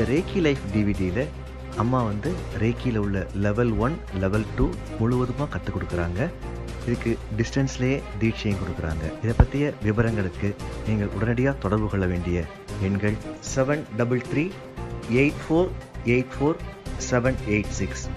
ரேக்கி life டிவிடியில் அம்மா வந்து ரேக்கியில் உள்ள லெவல் ஒன் லெவல் டூ முழுவதுமாக கற்றுக் கொடுக்குறாங்க இதுக்கு டிஸ்டன்ஸ்லேயே தீட்சையும் கொடுக்குறாங்க இதை பற்றிய விவரங்களுக்கு நீங்கள் உடனடியாக தொடர்பு கொள்ள வேண்டிய எண்கள் seven double three eight four eight four seven eight six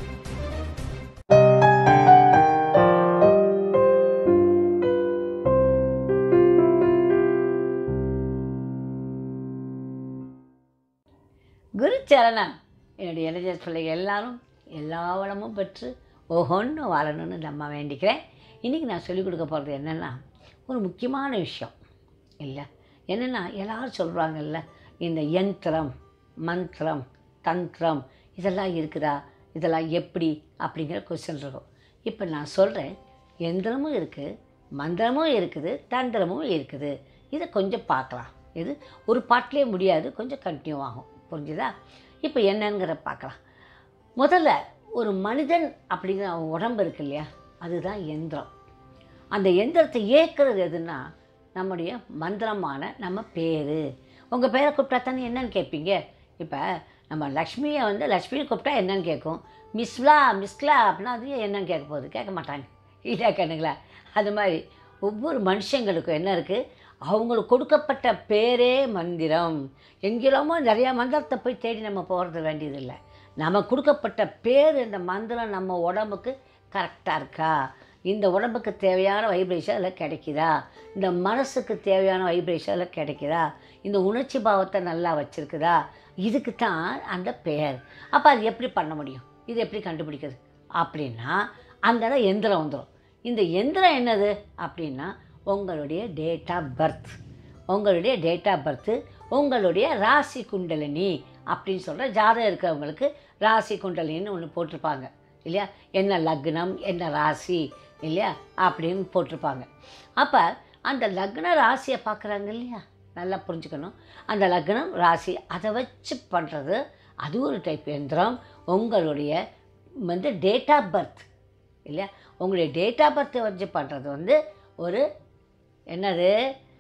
குருச்சரணம் என்னுடைய இளைஞர் பிள்ளைகள் எல்லாரும் எல்லா வளமும் பெற்று ஓஹோன்னு வாழணும்னு நம்ம வேண்டிக்கிறேன் இன்றைக்கி நான் சொல்லிக் கொடுக்க போகிறது என்னென்னா ஒரு முக்கியமான விஷயம் இல்லை என்னென்னா எல்லாரும் சொல்கிறாங்கல்ல இந்த யந்திரம் மந்திரம் தந்திரம் இதெல்லாம் இருக்குதா இதெல்லாம் எப்படி அப்படிங்கிற கொஸ்டின் இருக்கும் இப்போ நான் சொல்கிறேன் எந்திரமும் இருக்குது மந்திரமும் இருக்குது தந்திரமும் இருக்குது இதை கொஞ்சம் பார்க்கலாம் இது ஒரு பாட்டிலே முடியாது கொஞ்சம் கண்டினியூ ஆகும் புரிஞ்சுதா இப்போ என்னங்கிற பார்க்கலாம் முதல்ல ஒரு மனிதன் அப்படிங்கிற அவன் உடம்பு இருக்கு இல்லையா அதுதான் எந்திரம் அந்த எந்திரத்தை இயக்குறது எதுன்னா நம்முடைய மந்திரமான நம்ம பேர் உங்கள் பேரை கூப்பிட்டா தானே என்னன்னு கேட்பீங்க இப்போ நம்ம லக்ஷ்மியை வந்து லக்ஷ்மியை கூப்பிட்டா என்னன்னு கேட்கும் மிஸ்லா மிஸ்லா அப்படின்னா அது என்னன்னு கேட்க போகுது கேட்க மாட்டாங்க இல்லையா கண்ணுங்களா அது மாதிரி ஒவ்வொரு மனுஷங்களுக்கும் என்ன இருக்குது அவங்களுக்கு கொடுக்கப்பட்ட பேரே மந்திரம் எங்கேயுமோ நிறையா மந்திரத்தை போய் தேடி நம்ம போகிறது வேண்டியதில்லை நம்ம கொடுக்கப்பட்ட பேர் இந்த மந்திரம் நம்ம உடம்புக்கு கரெக்டாக இருக்கா இந்த உடம்புக்கு தேவையான வைப்ரேஷன் அதில் கிடைக்குதா இந்த மனசுக்கு தேவையான வைப்ரேஷன் அதில் கிடைக்குதா இந்த உணர்ச்சி பாவத்தை நல்லா வச்சுருக்குதா இதுக்கு தான் அந்த பெயர் அப்போ அது எப்படி பண்ண முடியும் இது எப்படி கண்டுபிடிக்கிறது அப்படின்னா அந்த எந்திரம் வந்துடும் இந்த எந்திரம் என்னது அப்படின்னா உங்களுடைய டேட் ஆஃப் பர்த் உங்களுடைய டேட் ஆஃப் பர்த்து உங்களுடைய ராசி குண்டலினி அப்படின்னு சொல்கிற ஜாதகம் இருக்கிறவங்களுக்கு ராசி குண்டலின்னு ஒன்று போட்டிருப்பாங்க இல்லையா என்ன லக்னம் என்ன ராசி இல்லையா அப்படின்னு போட்டிருப்பாங்க அப்போ அந்த லக்ன ராசியை பார்க்குறாங்க இல்லையா நல்லா புரிஞ்சுக்கணும் அந்த லக்னம் ராசி அதை வச்சு பண்ணுறது அது ஒரு டைப் எந்திரம் உங்களுடைய வந்து டேட் ஆஃப் பர்த் இல்லையா உங்களுடைய டேட் ஆஃப் பர்த்தை வச்சு பண்ணுறது வந்து ஒரு என்னது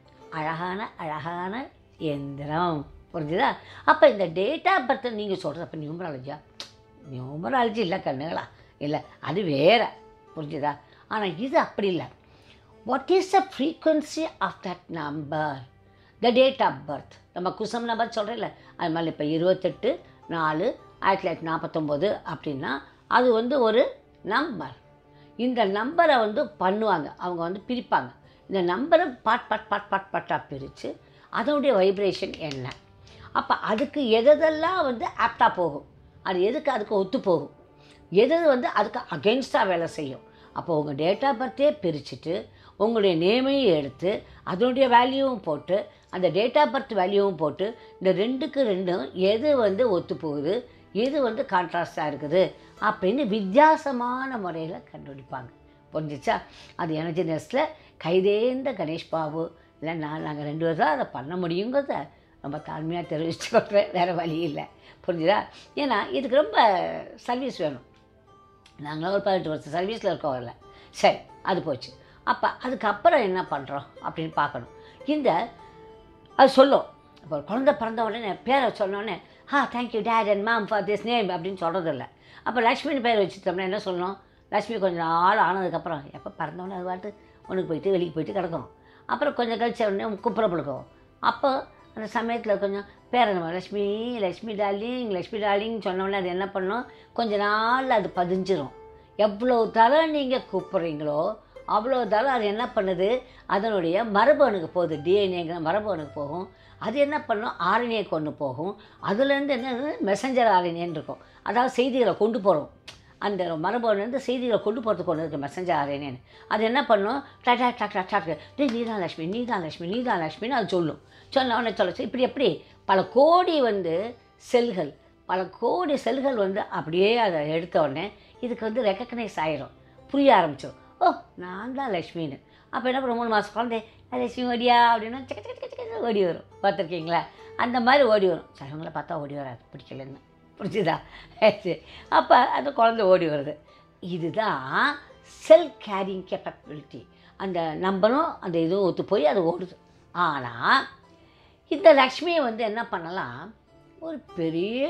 அழகான அழகான எந்திரம் புரிஞ்சுதா அப்போ இந்த டேட் ஆஃப் பர்த்தை நீங்கள் சொல்கிறது அப்போ நியூமராலஜியா நியூமராலஜி இல்லை கண்ணுங்களா இல்லை அது வேற புரிஞ்சுதா ஆனால் இது அப்படி இல்லை what is the frequency of that number the date of birth நம்ம குசம் நம்பர் சொல்கிறேன்ல அது மாதிரி இப்போ இருபத்தெட்டு நாலு ஆயிரத்தி தொள்ளாயிரத்தி நாற்பத்தொம்போது அப்படின்னா அது வந்து ஒரு நம்பர் இந்த நம்பரை வந்து பண்ணுவாங்க அவங்க வந்து பிரிப்பாங்க இந்த நம்பரை பாட் பாட் பாட் பாட் பாட்டாக பிரித்து அதனுடைய வைப்ரேஷன் என்ன அப்போ அதுக்கு எதெல்லாம் வந்து ஆப்டாக போகும் அது எதுக்கு அதுக்கு ஒத்து போகும் எது வந்து அதுக்கு அகென்ஸ்டாக வேலை செய்யும் அப்போ உங்கள் டேட் ஆஃப் பர்த்தே பிரிச்சுட்டு உங்களுடைய நேமையும் எடுத்து அதனுடைய வேல்யூவும் போட்டு அந்த டேட் ஆஃப் பர்த் வேல்யூவும் போட்டு இந்த ரெண்டுக்கு ரெண்டும் எது வந்து ஒத்து போகுது எது வந்து கான்ட்ராஸ்டாக இருக்குது அப்படின்னு வித்தியாசமான முறையில் கண்டுபிடிப்பாங்க புரிஞ்சிச்சா அது எனர்ஜி நெஸ்ட்டில் கைதேர்ந்த கணேஷ் பாபு இல்லை நான் நாங்கள் ரெண்டு பேரும் தான் அதை பண்ண முடியுங்கிறத ரொம்ப தாழ்மையாக தெரிவிச்சு கொள்கிறேன் வேறு வழி இல்லை புரிஞ்சுதா ஏன்னா இதுக்கு ரொம்ப சர்வீஸ் வேணும் நாங்களும் ஒரு பதினெட்டு வருஷம் சர்வீஸில் இருக்கோம் இல்லை சரி அது போச்சு அப்போ அதுக்கப்புறம் என்ன பண்ணுறோம் அப்படின்னு பார்க்கணும் இந்த அது சொல்லும் இப்போ ஒரு குழந்தை பிறந்த உடனே பேரை சொன்ன உடனே ha thank you dad and mom for this name அப்படின்னு சொல்கிறது இல்லை அப்போ லக்ஷ்மின்னு பேர் வச்சுட்டோம்னா என்ன சொல்லணும் லக்ஷ்மி கொஞ்சம் நாள் ஆனதுக்கப்புறம் எப்போ பிறந்தவொடனே அது பாட்டு உனக்கு போயிட்டு வெளியே போயிட்டு கிடக்கும் அப்புறம் கொஞ்சம் கழிச்ச உடனே குப்புற பழுக்கும் அப்போ அந்த சமயத்தில் கொஞ்சம் பேரை நம்ம லக்ஷ்மி லக்ஷ்மி டார்லிங் லக்ஷ்மி டார்லிங் சொன்னோடனே அது என்ன பண்ணும் கொஞ்ச நாள் அது பதிஞ்சிரும் எவ்வளோ தரம் நீங்கள் கூப்பிட்றீங்களோ அவ்வளோ தரம் அது என்ன பண்ணுது அதனுடைய மரபணுக்கு போகுது டிஎன்ஏங்கிற மரபணுக்கு போகும் அது என்ன பண்ணும் ஆர்என்ஏ கொண்டு போகும் அதுலேருந்து என்ன மெசஞ்சர் ஆர்என்ஏன்னு இருக்கும் அதாவது செய்திகளை கொண்டு போகிறோம் அந்த மரபணுலேருந்து செய்திகளை கொண்டு போகிறதுக்கு ஒன்று இருக்குது மெசஞ்சர் ஆர்என்ஏன்னு அது என்ன பண்ணும் டாட்டா டாக்டா டாக்டா டே நீதான் லக்ஷ்மி நீதான் லக்ஷ்மி நீதான் லக்ஷ்மின்னு அது சொல்லும் சொன்ன உடனே சொல்ல இப்படி எப்படி பல கோடி வந்து செல்கள் பல கோடி செல்கள் வந்து அப்படியே அதை எடுத்த உடனே இதுக்கு வந்து ரெக்கக்னைஸ் ஆயிரும் புரிய ஆரம்பிச்சிடும் ஓ நான் தான் லக்ஷ்மின்னு அப்போ என்ன பண்ணும் மூணு மாதம் குழந்தை லக்ஷ்மி ஓடியா அப்படின்னா சக்க சக்க சக்க சக்க ஓடி வரும் பார்த்துருக்கீங்களா அந்த மாதிரி ஓடி வரும் சிலவங்களை பார்த்தா ஓடி வராது பிடிக்கலன்னு புரிஞ்சுதா சரி அப்போ அந்த குழந்தை ஓடி வருது இதுதான் செல் கேரிங் கேப்பபிலிட்டி அந்த நம்பரும் அந்த இதுவும் ஒத்து போய் அது ஓடுது ஆனால் இந்த லக்ஷ்மியை வந்து என்ன பண்ணலாம் ஒரு பெரிய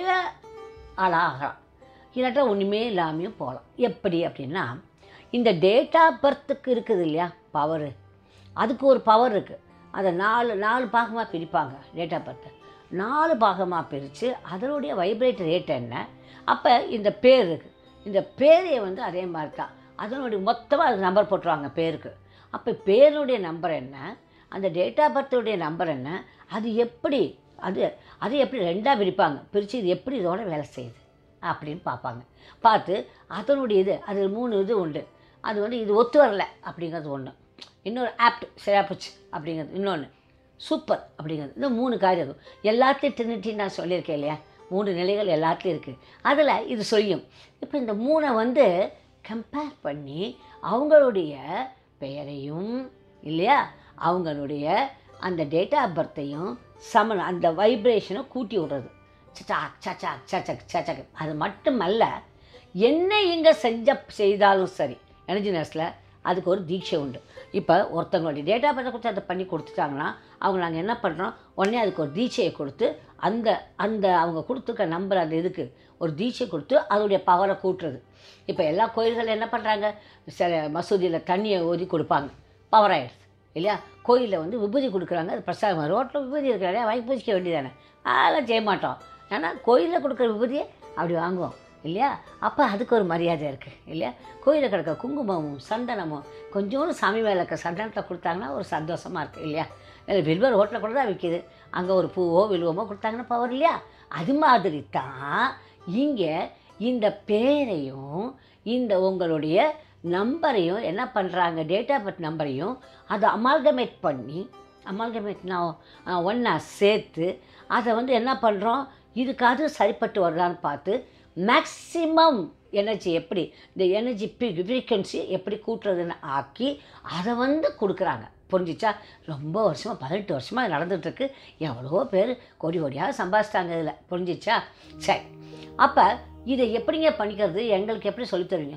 ஆளாகலாம் இல்லாட்டா ஒன்றுமே இல்லாமையும் போகலாம் எப்படி அப்படின்னா இந்த டேட் ஆஃப் பர்த்துக்கு இருக்குது இல்லையா பவரு அதுக்கு ஒரு பவர் இருக்குது அதை நாலு நாலு பாகமாக பிரிப்பாங்க டேட் ஆஃப் பர்த்தை நாலு பாகமாக பிரித்து அதனுடைய வைப்ரேட் ரேட் என்ன அப்போ இந்த பேர் இருக்குது இந்த பேரையை வந்து அதே மாதிரி தான் அதனுடைய மொத்தமாக அது நம்பர் போட்டுருவாங்க பேருக்கு அப்போ பேருடைய நம்பர் என்ன அந்த டேட் ஆஃப் பர்த்துடைய நம்பர் என்ன அது எப்படி அது அது எப்படி ரெண்டாக பிரிப்பாங்க பிரித்து இது எப்படி இதோட வேலை செய்யுது அப்படின்னு பார்ப்பாங்க பார்த்து அதனுடைய இது அது மூணு இது உண்டு அது வந்து இது ஒத்து வரல அப்படிங்கிறது ஒன்று இன்னொரு ஆப்ட் சரியா போச்சு அப்படிங்கிறது இன்னொன்று சூப்பர் அப்படிங்கிறது இந்த மூணு காரியம் இருக்கும் எல்லாத்தையும் ட்ரினிட்டி நான் சொல்லியிருக்கேன் இல்லையா மூணு நிலைகள் எல்லாத்துலேயும் இருக்குது அதில் இது சொல்லும் இப்போ இந்த மூணை வந்து கம்பேர் பண்ணி அவங்களுடைய பெயரையும் இல்லையா அவங்களுடைய அந்த டேட் ஆஃப் பர்த்தையும் சமன் அந்த வைப்ரேஷனை கூட்டி விடுறது சச்சாக் சச்சாக் சச்சக் சச்சக் அது மட்டுமல்ல என்ன இங்கே செஞ்ச செய்தாலும் சரி எனர்ஜி நர்ஸில் அதுக்கு ஒரு தீட்சை உண்டு இப்போ ஒருத்தவங்களுடைய டேட்டா பர்த்தை கொடுத்து அதை பண்ணி கொடுத்துட்டாங்கன்னா அவங்க நாங்கள் என்ன பண்ணுறோம் உடனே அதுக்கு ஒரு தீட்சையை கொடுத்து அந்த அந்த அவங்க கொடுத்துருக்க நம்பர் அந்த இதுக்கு ஒரு தீட்சை கொடுத்து அதோடைய பவரை கூட்டுறது இப்போ எல்லா கோயில்களும் என்ன பண்ணுறாங்க சில மசூதியில் தண்ணியை ஊதி கொடுப்பாங்க பவர் ஆயிடுது இல்லையா கோயிலில் வந்து விபூதி கொடுக்குறாங்க அது பிரசாதம் ரோட்டில் விபூதி இருக்கிறாரே வாங்கி பூஜிக்க வேண்டியதானே அதெல்லாம் செய்ய மாட்டோம் ஏன்னா கோயிலில் கொடுக்குற விபூதியை அப்படி வாங்குவோம் இல்லையா அப்போ அதுக்கு ஒரு மரியாதை இருக்குது இல்லையா கோயிலில் கிடக்க குங்குமமும் சந்தனமும் கொஞ்சோண்டு சாமி மேலே இருக்க சந்தனத்தை கொடுத்தாங்கன்னா ஒரு சந்தோஷமாக இருக்குது இல்லையா இல்லை வில்வர் ரோட்டில் கூட தான் விற்கிது அங்கே ஒரு பூவோ வில்வமோ கொடுத்தாங்கன்னா பவர் இல்லையா அது மாதிரி தான் இங்கே இந்த பேரையும் இந்த உங்களுடைய நம்பரையும் என்ன பண்ணுறாங்க டேட் ஆஃப் பர்த் நம்பரையும் அதை அமால்கமேட் பண்ணி அமால்கமேட்னா ஒன்றா சேர்த்து அதை வந்து என்ன பண்ணுறோம் இதுக்காவது சரிப்பட்டு வருதான்னு பார்த்து மேக்ஸிமம் எனர்ஜி எப்படி இந்த எனர்ஜி ஃப்ரீக்வன்சி எப்படி கூட்டுறதுன்னு ஆக்கி அதை வந்து கொடுக்குறாங்க புரிஞ்சிச்சா ரொம்ப வருஷமாக பதினெட்டு வருஷமாக இது நடந்துகிட்ருக்கு எவ்வளோ பேர் கோடி கோடியாக சம்பாதிச்சிட்டாங்க இதில் புரிஞ்சிச்சா சரி அப்போ இதை எப்படிங்க பண்ணிக்கிறது எங்களுக்கு எப்படி சொல்லித் தருவீங்க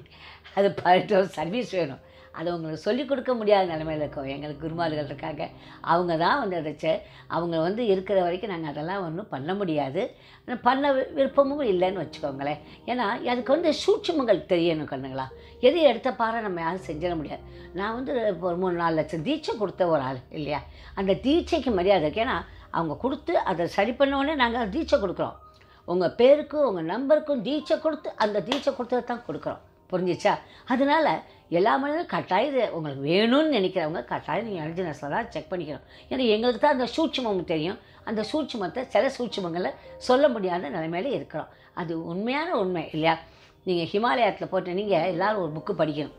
அது பதினெட்டு வருஷம் சர்வீஸ் வேணும் அதை உங்களுக்கு சொல்லிக் கொடுக்க முடியாத நிலைமையில் இருக்கோம் எங்களுக்கு குருமார்கள் இருக்காங்க அவங்க தான் வந்து அதை செ- அவங்க வந்து இருக்கிற வரைக்கும் நாங்கள் அதெல்லாம் ஒன்றும் பண்ண முடியாது பண்ண வி- விருப்பமும் இல்லைன்னு வச்சுக்கோங்களேன் ஏன்னா அதுக்கு வந்து சூட்சுமங்கள் தெரியணும் கண்ணுங்களா எது எடுத்த பாறை நம்ம யாரும் செஞ்சிட முடியாது நான் வந்து இப்போ ஒரு மூணு நாலு லட்சம் தீட்சை கொடுத்த ஒரு ஆள் இல்லையா அந்த தீட்சைக்கு மரியாதை இருக்கு ஏன்னா அவங்க கொடுத்து அதை சரி பண்ண உடனே நாங்கள் தீட்சை கொடுக்குறோம் உங்கள் பேருக்கும் உங்கள் நம்பருக்கும் தீட்சை கொடுத்து அந்த தீட்சை கொடுத்ததை தான் கொடுக்குறோம் புரிஞ்சிச்சா அதனால எல்லா மனிதனும் கட்டாயம் இது உங்களுக்கு வேணும்னு நினைக்கிறவங்க கட்டாயம் நீங்கள் எலிஜினஸில் தான் செக் பண்ணிக்கணும் ஏன்னா எங்களுக்கு தான் அந்த சூட்சுமம் தெரியும் அந்த சூட்சுமத்தை சில சூட்சுமங்களை சொல்ல முடியாத நிலைமையில இருக்கிறோம் அது உண்மையான உண்மை இல்லையா நீங்கள் ஹிமாலயத்தில் போட்டு நீங்கள் எல்லோரும் ஒரு புக்கு படிக்கணும்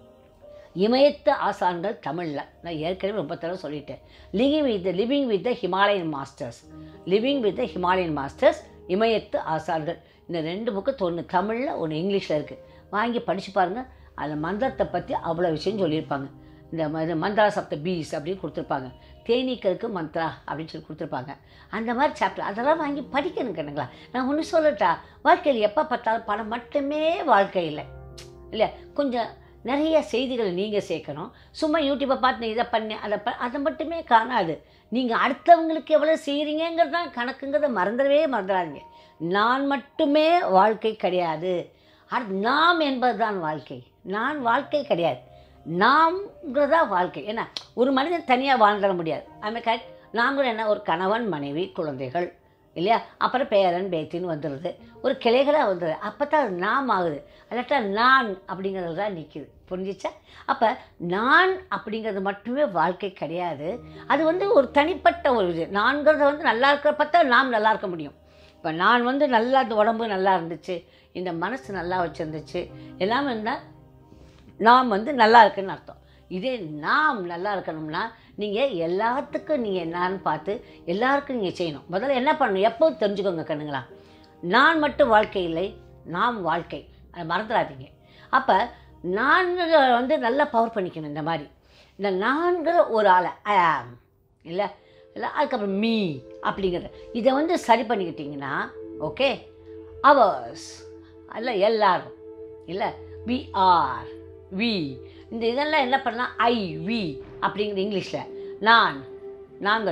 இமயத்து ஆசான்கள் தமிழில் நான் ஏற்கனவே ரொம்ப தடவை சொல்லிட்டேன் living with living with the Himalayan masters living with the Himalayan masters இமயத்து ஆசான்கள் இந்த ரெண்டு புக்கு ஒன்று தமிழில் ஒன்று இங்கிலீஷில் இருக்குது வாங்கி படித்து பாருங்கள் அதில் மந்திரத்தை பற்றி அவ்வளோ விஷயம் சொல்லியிருப்பாங்க இந்த ம- இது மந்திரா சப்த பீஸ் அப்படின்னு கொடுத்துருப்பாங்க தேனீக்களுக்கு மந்த்ரா அப்படின்னு சொல்லி கொடுத்துருப்பாங்க அந்த மாதிரி சாப்டர் அதெல்லாம் வாங்கி படிக்கணும் கண்ணுங்களா நான் ஒன்று சொல்லட்டா வாழ்க்கையில் எப்போ பார்த்தாலும் பணம் மட்டுமே வாழ்க்கை இல்லை இல்லை கொஞ்சம் நிறைய செய்திகளை நீங்கள் சேர்க்கணும் சும்மா யூடியூப்பை பார்த்து இதை பண்ணி அதை ப அதை மட்டுமே காணாது நீங்கள் அடுத்தவங்களுக்கு எவ்வளோ செய்கிறீங்கிறது தான் கணக்குங்கிறத மறந்துடவே மறந்துடாதீங்க நான் மட்டுமே வாழ்க்கை கிடையாது அடுத்து நாம் என்பது தான் வாழ்க்கை நான் வாழ்க்கை கிடையாது நாம்ங்கிறதா வாழ்க்கை ஏன்னா ஒரு மனிதன் தனியாக வாழ்ந்துட முடியாது அதுமாதிரி கரெக்ட் நாங்களும் என்ன ஒரு கணவன் மனைவி குழந்தைகள் இல்லையா அப்புறம் பேரன் பேத்தின்னு வந்துடுது ஒரு கிளைகளாக வந்துடுது அப்போ தான் அது நாம் ஆகுது அல்லாட்டா நான் அப்படிங்கிறது தான் நிற்கிது புரிஞ்சிச்சா அப்போ நான் அப்படிங்கிறது மட்டுமே வாழ்க்கை கிடையாது அது வந்து ஒரு தனிப்பட்ட ஒரு இது நான்கிறத வந்து நல்லா இருக்கிறப்ப தான் நாம் நல்லா இருக்க முடியும் இப்போ நான் வந்து நல்லா இந்த உடம்பு நல்லா இருந்துச்சு இந்த மனசு நல்லா வச்சுருந்துச்சு எல்லாமே இருந்தால் நாம் வந்து நல்லா இருக்குன்னு அர்த்தம் இதே நாம் நல்லா இருக்கணும்னா நீங்கள் எல்லாத்துக்கும் நீங்கள் என்னான்னு பார்த்து எல்லாருக்கும் நீங்கள் செய்யணும் முதல்ல என்ன பண்ணணும் எப்போ தெரிஞ்சுக்கோங்க கண்ணுங்களா நான் மட்டும் வாழ்க்கை இல்லை நாம் வாழ்க்கை அதை மறந்துடாதீங்க அப்போ நான்கிற வந்து நல்லா பவர் பண்ணிக்கணும் இந்த மாதிரி இந்த நான்கிற ஒரு ஆளை ஐ ஆம் இல்லை இல்லை அதுக்கப்புறம் மீ அப்படிங்கிறது இதை வந்து சரி பண்ணிக்கிட்டிங்கன்னா ஓகே அவர்ஸ் அல்ல எல்லாரும் இல்லை வி ஆர் வி இந்த இதெல்லாம் என்ன பண்ணலாம் ஐ வி அப்படிங்கிற இங்கிலீஷில் நான் நாங்கள்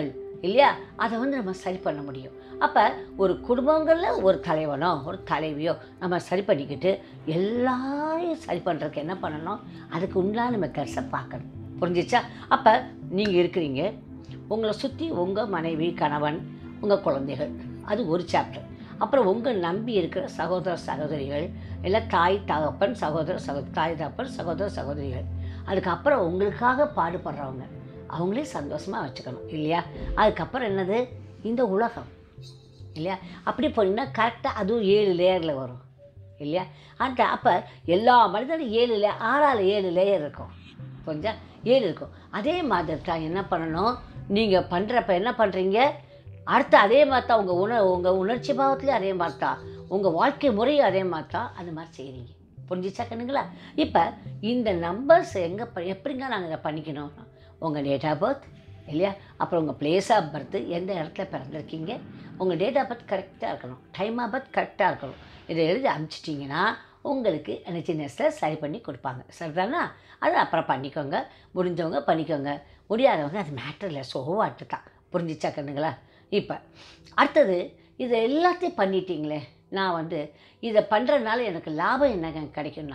இல்லையா அதை வந்து நம்ம சரி பண்ண முடியும் அப்போ ஒரு குடும்பங்களில் ஒரு தலைவனோ ஒரு தலைவியோ நம்ம சரி பண்ணிக்கிட்டு எல்லாரையும் சரி பண்ணுறதுக்கு என்ன பண்ணணும் அதுக்கு உண்டான மெத்தட்ஸை பார்க்கணும் புரிஞ்சிச்சா அப்போ நீங்கள் இருக்கிறீங்க உங்களை சுற்றி உங்கள் மனைவி கணவன் உங்கள் குழந்தைகள் அது ஒரு சாப்டர் அப்புறம் உங்கள் நம்பி இருக்கிற சகோதர சகோதரிகள் இல்லை தாய் தகப்பன் சகோதர சகோ தாய் தகப்பன் சகோதர சகோதரிகள் அதுக்கப்புறம் உங்களுக்காக பாடுபடுறவங்க அவங்களே சந்தோஷமாக வச்சுக்கணும் இல்லையா அதுக்கப்புறம் என்னது இந்த உலகம் இல்லையா அப்படி போனீங்கன்னா கரெக்டாக அதுவும் ஏழு லேயரில் வரும் இல்லையா அந்த அப்போ எல்லா மனிதனும் ஏழு லே ஆறால் ஏழு லேயர் இருக்கும் கொஞ்சம் ஏழு இருக்கும் அதே மாதிரி தான் என்ன பண்ணணும் நீங்கள் பண்ணுறப்ப என்ன பண்ணுறீங்க அடுத்து அதே மாதிரி தான் உங்கள் உண உங்கள் உணர்ச்சி பாவத்துலேயும் அதே மாதிரி தான் உங்கள் வாழ்க்கை முறையும் அதே மாதிரி தான் அந்த மாதிரி செய்கிறீங்க புரிஞ்சிச்சா கண்ணுங்களா இப்போ இந்த நம்பர்ஸ் எங்கே ப எப்படிங்க நாங்கள் இதை பண்ணிக்கணும் உங்கள் டேட் ஆஃப் பர்த் இல்லையா அப்புறம் உங்கள் பிளேஸ் ஆஃப் பர்த் எந்த இடத்துல பிறந்திருக்கீங்க உங்கள் டேட் ஆஃப் பர்த் கரெக்டாக இருக்கணும் டைம் ஆஃப் பர்த் கரெக்டாக இருக்கணும் இதை எழுதி அனுப்பிச்சிட்டிங்கன்னா உங்களுக்கு எனர்ஜினஸில் சரி பண்ணி கொடுப்பாங்க சரிதானா அது அப்புறம் பண்ணிக்கோங்க முடிஞ்சவங்க பண்ணிக்கோங்க முடியாதவங்க அது மேட்டர் இல்லை சோவாட்டு தான் புரிஞ்சிச்சா கண்ணுங்களா இப்போ அடுத்தது இதை எல்லாத்தையும் பண்ணிட்டீங்களே நான் வந்து இதை பண்ணுறதுனால எனக்கு லாபம் என்ன கிடைக்கும்னா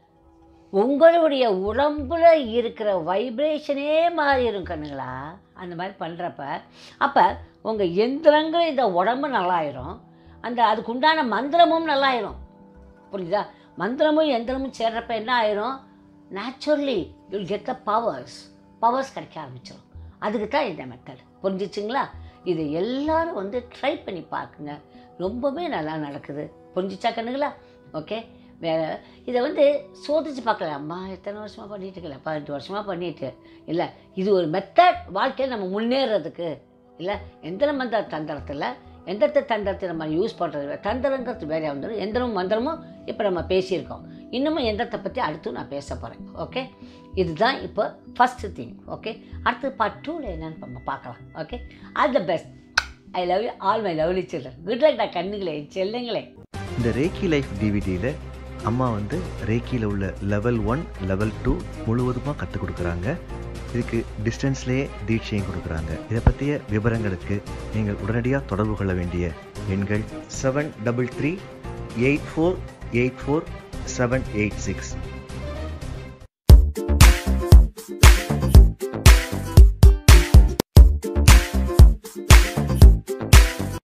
உங்களுடைய உடம்புல இருக்கிற வைப்ரேஷனே மாறிடும் கண்ணுங்களா அந்த மாதிரி பண்ணுறப்ப அப்போ உங்கள் எந்திரங்கள் இந்த உடம்பு நல்லாயிரும் அந்த அதுக்கு உண்டான மந்திரமும் நல்லாயிரும் புரியுதா மந்திரமும் எந்திரமும் சேர்றப்ப என்ன ஆயிரும் naturally you'll get the powers powers கிடைக்க ஆரம்பிச்சிடும் அதுக்கு தான் இந்த மெத்தட் புரிஞ்சிச்சுங்களா இது எல்லாரும் வந்து ட்ரை பண்ணி பார்க்குங்க ரொம்பவே நல்லா நடக்குது புரிஞ்சிச்சா கண்ணுங்களா ஓகே வேறு இதை வந்து சோதிச்சு பார்க்கல அம்மா எத்தனை வருஷமாக பண்ணிட்டு இருக்கல பதினெட்டு வருஷமாக பண்ணிட்டு இல்லை இது ஒரு மெத்தட் வாழ்க்கையில் நம்ம முன்னேறதுக்கு இல்லை எந்திர மந்திர தந்திரத்தில் எந்திரத்தை தந்திரத்தை நம்ம யூஸ் பண்ணுறது தந்திரங்கிறது வேறையாக வந்துடும் எந்திரமும் மந்திரமும் இப்போ நம்ம பேசியிருக்கோம் இன்னமும் எந்திரத்தை பற்றி அடுத்து நான் பேச போகிறேன் ஓகே இதுதான் இப்போ ஃபஸ்ட்டு திங் ஓகே அடுத்து பார்ட் டூவில் என்னென்னு நம்ம பார்க்கலாம் okay all the best I love you all my lovely children good luck நான் கண்ணுங்களே செல்லுங்களே இந்த ரேக்கி லைஃப் டிவிடியில் அம்மா வந்து ரேக்கியில் உள்ள லெவல் ஒன் லெவல் டூ முழுவதுமாக கற்றுக் கொடுக்குறாங்க இதுக்கு டிஸ்டன்ஸ்லேயே தீட்சையும் கொடுக்குறாங்க இதை பற்றிய விவரங்களுக்கு நீங்கள் உடனடியாக தொடர்பு கொள்ள வேண்டிய எண்கள் seven double three eight four eight four seven eight six